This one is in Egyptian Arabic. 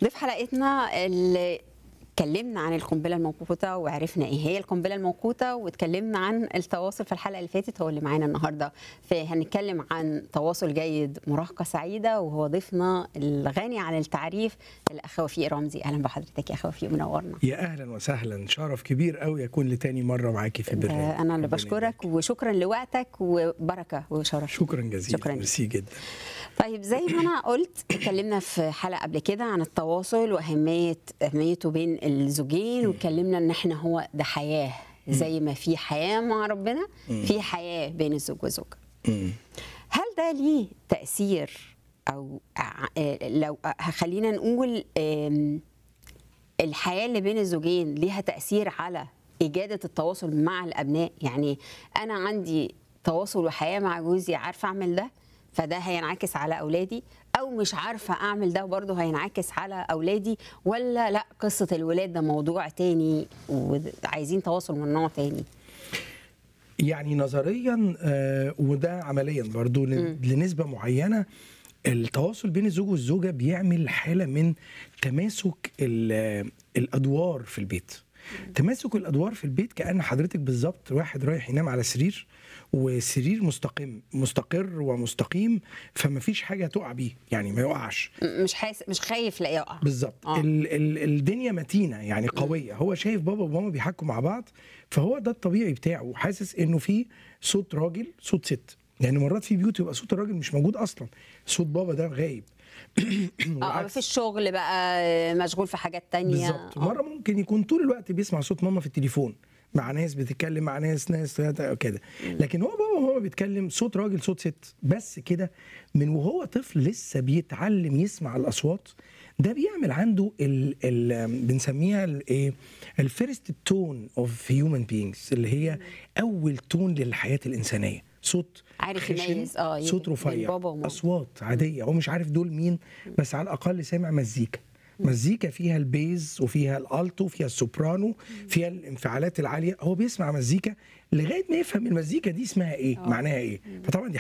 ضيف حلقتنا اللي اتكلمنا عن القنبله الموقوته وعرفنا ايه هي القنبله الموقوته واتكلمنا عن التواصل في الحلقه اللي فاتت هو اللي معانا النهارده فهنتكلم عن تواصل جيد مراهقه سعيده وهو ضيفنا الغني عن التعريف الاخ وفيق رمزي اهلا بحضرتك يا اخ وفيق منورنا يا اهلا وسهلا شرف كبير قوي يكون لتاني مره معاكي في البرنامج آه، انا اللي ربنا بشكرك يبارك. وشكرا لوقتك وبركه وشرف شكرا جزيلا شكرا ميرسي جدا طيب زي ما انا قلت اتكلمنا في حلقه قبل كده عن التواصل واهميه اهميته بين الزوجين واتكلمنا ان احنا هو ده حياه زي ما في حياه مع ربنا في حياه بين الزوج والزوجه مم. هل ده ليه تاثير او ع- آه، لو آه، خلينا نقول آم، الحياه اللي بين الزوجين ليها تاثير على اجاده التواصل مع الابناء يعني انا عندي تواصل وحياه مع جوزي عارفه اعمل ده فده هينعكس على اولادي او مش عارفه اعمل ده برضه هينعكس على اولادي ولا لا قصه الولاد ده موضوع تاني وعايزين تواصل من نوع تاني يعني نظريا آه، وده عمليا برضو ل- لنسبه معينه التواصل بين الزوج والزوجه بيعمل حاله من تماسك ال- الادوار في البيت تماسك الادوار في البيت كان حضرتك بالظبط واحد رايح ينام على سرير وسرير مستقيم مستقر ومستقيم فما فيش حاجه تقع بيه يعني ما يقعش م- مش حاس مش خايف لا يقع بالظبط آه. ال ال الدنيا متينه يعني قويه هو شايف بابا وماما بيحكوا مع بعض فهو ده الطبيعي بتاعه حاسس انه في صوت راجل صوت ست يعني مرات في بيوت يبقى صوت الراجل مش موجود اصلا صوت بابا ده غايب اه والعكس. في الشغل بقى مشغول في حاجات تانية بالظبط آه. مره ممكن يكون طول الوقت بيسمع صوت ماما في التليفون مع ناس بتتكلم مع ناس ناس كده لكن هو بابا وهو بيتكلم صوت راجل صوت ست بس كده من وهو طفل لسه بيتعلم يسمع الاصوات ده بيعمل عنده ال ال بنسميها الايه الفيرست تون اوف هيومن بينجز اللي هي اول تون للحياه الانسانيه صوت عارف خشن، يميز، آه، صوت بين رفيع بابا وماما. اصوات عاديه هو مش عارف دول مين بس على الاقل سامع مزيكا مزيكا فيها البيز وفيها الالتو فيها السوبرانو فيها الانفعالات العاليه هو بيسمع مزيكا لغايه ما يفهم المزيكا دي اسمها ايه معناها ايه فطبعا دي